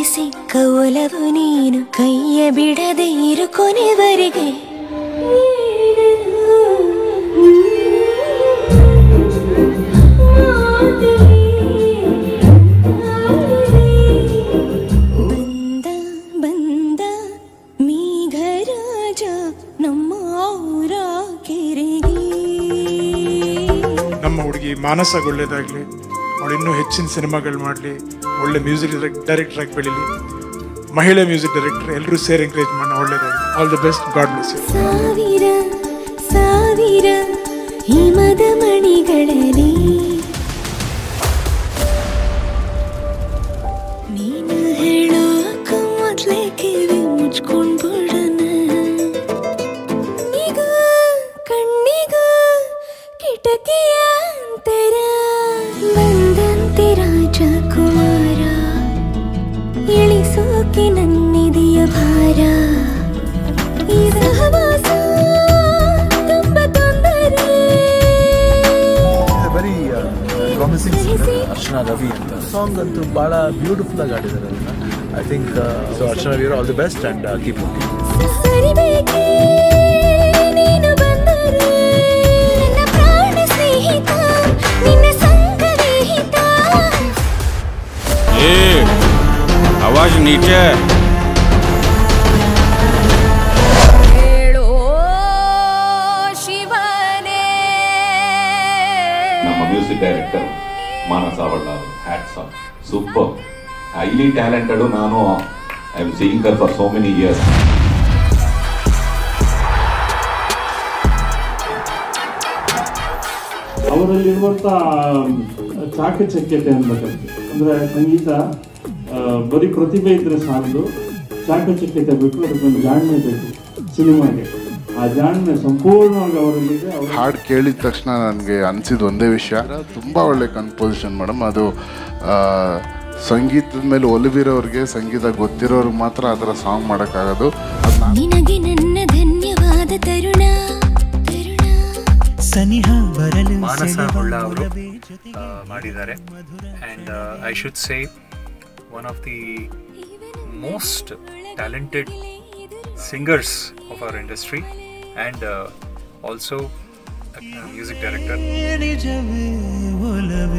ಸಿಕ್ಕ ಒಲವು ನೀನು ಕೈಯ ಬಿಡದೆ ಇರು ಕೊನೆವರೆಗೆ ಬಂದ ಬಂದ ಮೇಘರಾಜ ನಮ್ಮ ಊರ ಕೆರೆಗೆ ನಮ್ಮ ಹುಡುಗಿ ಮಾನಸಗೆ ಒಳ್ಳೇದಾಗಲಿ ಅವಳು ಇನ್ನೂ ಹೆಚ್ಚಿನ ಸಿನಿಮಾಗಳು ಮಾಡಲಿ ಒಳ್ಳೆ ಮ್ಯೂಸಿಕ್ ಡೈರೆಕ್ಟರ್ ಆಗಿ ಬೆಳೀಲಿ ಮಹಿಳೆ ಮ್ಯೂಸಿಕ್ ಡೈರೆಕ್ಟರ್ ಎಲ್ಲರೂ ಸೇರಿ ಎಂಕರೇಜ್ ಮಾಡಿ ಒಳ್ಳೇದಾಗಲಿ all the best God bless you ಸಾವಿರ ಸಾವಿರ ಹಿಮದ ಮಣಿಗಳಲ್ಲಿ ನೀನು ಹೇಳೋಕ ಮೊದ್ಲೇ ಕಿವಿ ಮುಚ್ಕೊಂಡ್ ಬಿಡಣ ಈಗ ಕಣ್ಣಿಗ ಕಿಟಕಿಯ ಅಂತರ ಬಂದಂತೆ ರಾಜಕುಮಾರ ಇಳಿಸೋಕೆ ನನ್ನಿದೆಯ ಭಾರ ಈ ಸಹವಾಸ ತುಂಬ ತೊಂದರೆ very promising singer Archana Ravi ಅಂತ ಸಾಂಗ್ ಅಂತೂ ಭಾಳ ಬ್ಯೂಟಿಫುಲ್ ಆಗಿ ಆಡಿದ್ದಾರೆ ಅದನ್ನ I think so Archana Ravi all the best and keep ಸರಿಬೇಕೆ ನೀನು ಬಂದರೆ ನನ್ನ ಪ್ರಾಣ ಸ್ನೇಹಿತ ನಿನ್ನ ಸಂಗವಿಹಿತ ए आवाज नीचे ಹೇಳೋ ಶಿವನೇ ನಮ್ಮ ಮ್ಯೂಸಿಕ್ ಡೈರೆಕ್ಟರ್ ಮಾನಸ ಅವಳ hats off super highly talented ನಾನು I am seeing her for so many years ಅವರಲ್ಲಿರುವಂಥ ಚಾಕಚಕ್ಯತೆ ಅನ್ಬೇಕಂತೆ ಅಂದರೆ ಸಂಗೀತ ಆ, ಬರೀ ಪ್ರತಿಭೆ ಇದ್ರೆ ಸಾಲದು ಚಾಕಚಕ್ಯತೆ ಬೇಕು ಅದಕ್ಕೊಂದು ಜಾಣ್ಮೆ ಬೇಕು ಸಿನಿಮಾಗೆ ಆ ಜಾಣ್ಮೆ ಸಂಪೂರ್ಣವಾಗಿ ಅವರಲ್ಲಿದೆ ಅವರು ಹಾಡು ಕೇಳಿದ ತಕ್ಷಣ ನನಗೆ ಅನಿಸಿದ ಒಂದೇ ವಿಷಯ ತುಂಬ ಒಳ್ಳೆ ಕಂಪೋಸಿಷನ್ ಮೇಡಮ್ ಅದು ಆ, ಸಂಗೀತದ ಮೇಲೆ ಒಲಿವಿರೋರಿಗೆ ಸಂಗೀತ ಗೊತ್ತಿರೋರಿಗೆ ಮಾತ್ರ ಆ ಥರ ಸಾಂಗ್ ಮಾಡೋಕ್ಕಾಗೋದು ಅದು ನಾನು ನಿನಗೆ ನನ್ನ ಧನ್ಯವಾದ ತರುಣ ತರುಣ ಸನಿಹ ಬರಲು ಮಾನಸ ಹೊಳ್ಳ ಅವರು ಮಾಡಿದ್ದಾರೆ and I should say one of the most talented singers of our industry and also music director ನಿಜವೇ ಒಲವು